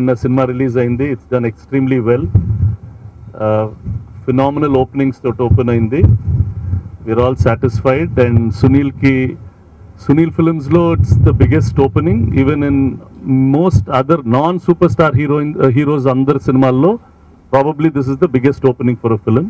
నిన్న cinema release అయింది it's done extremely well phenomenal openings తోటి ఓపెన్ అయింది వీఆర్ ఆల్ సాటిస్ఫైడ్ అండ్ సునీల్కి సునీల్ ఫిల్మ్స్లో it's the biggest opening even in most other non super star heroine heroes అందరి సినిమాల్లో probably this is the biggest opening for a film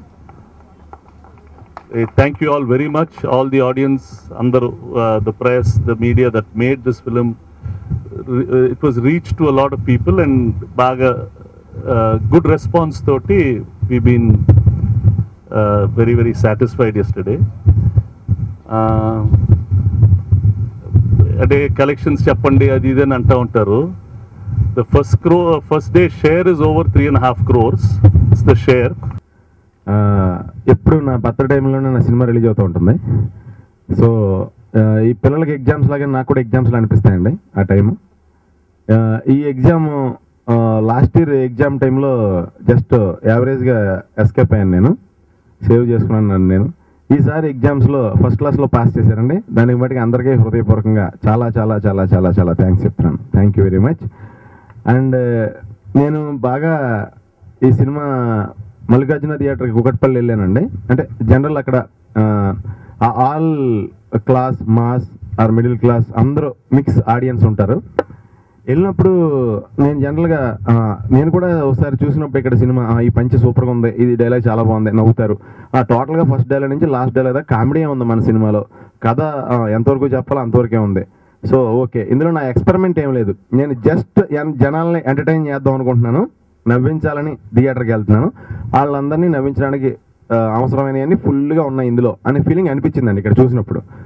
thank you all very much all the audience అందరూ the press the media that made this film it was reach to a lot of people and బాగా good response తోటి we been very very satisfied yesterday అంటే collections చెప్పండి అది ఇది అని అంటూ ఉంటారు the first crore first day share is over three and half crores it's the share ah, ఎప్పుడు నా బర్త్ టైంలోనే నా సినిమా రిలీజ్ అవుతూ ఉంటుంది సో ఆ, ఈ పిల్లలకి ఎగ్జామ్స్ లాగే నాకు కూడా ఎగ్జామ్స్లో అనిపిస్తాయండి ఆ టైము ఆ, ఈ ఎగ్జామ్ లాస్ట్ ఇయర్ ఎగ్జామ్ టైంలో జస్ట్ యావరేజ్గా ఎస్కేప్ అయ్యాను నేను సేవ్ చేసుకున్నాను నన్ను నేను ఈసారి ఎగ్జామ్స్లో ఫస్ట్ క్లాస్లో పాస్ చేశారండి దానికి బట్టి అందరికీ హృదయపూర్వకంగా చాలా చాలా చాలా చాలా చాలా థ్యాంక్స్ చెప్తున్నాను thank you very much and నేను బాగా ఈ సినిమా మల్లికార్జున థియేటర్కి కుకట్పల్లి వెళ్ళానండి అంటే జనరల్ అక్కడ all class mass or middle class అందరూ మిక్స్ ఆడియన్స్ ఉంటారు వెళ్ళినప్పుడు నేను జనరల్గా ఆ, నేను కూడా ఒకసారి చూసినప్పుడు ఇక్కడ సినిమా ఆ, ఈ పంచి సూపర్గా ఉంది ఇది డైలాగ్ చాలా బాగుంది నవ్వుతారు ఆ టోటల్గా ఫస్ట్ డైలాగ్ నుంచి లాస్ట్ డైలాగ్ దాకా కామెడీ ఉంది మన సినిమాలో కథ ఆ, ఎంతవరకు చెప్పాలో అంతవరకే ఉంది సో ఓకే ఇందులో నా ఎక్స్పెరిమెంట్ ఏం లేదు నేను జస్ట్ జనాల్ని ఎంటర్టైన్ చేద్దాం అనుకుంటున్నాను నవ్వించాలని థియేటర్కి వెళ్తున్నాను వాళ్ళందరినీ నవ్వించడానికి ఆ, అవసరమైనవన్నీ ఫుల్గా ఉన్నాయి ఇందులో అనే ఫీలింగ్ అనిపించిందండి ఇక్కడ చూసినప్పుడు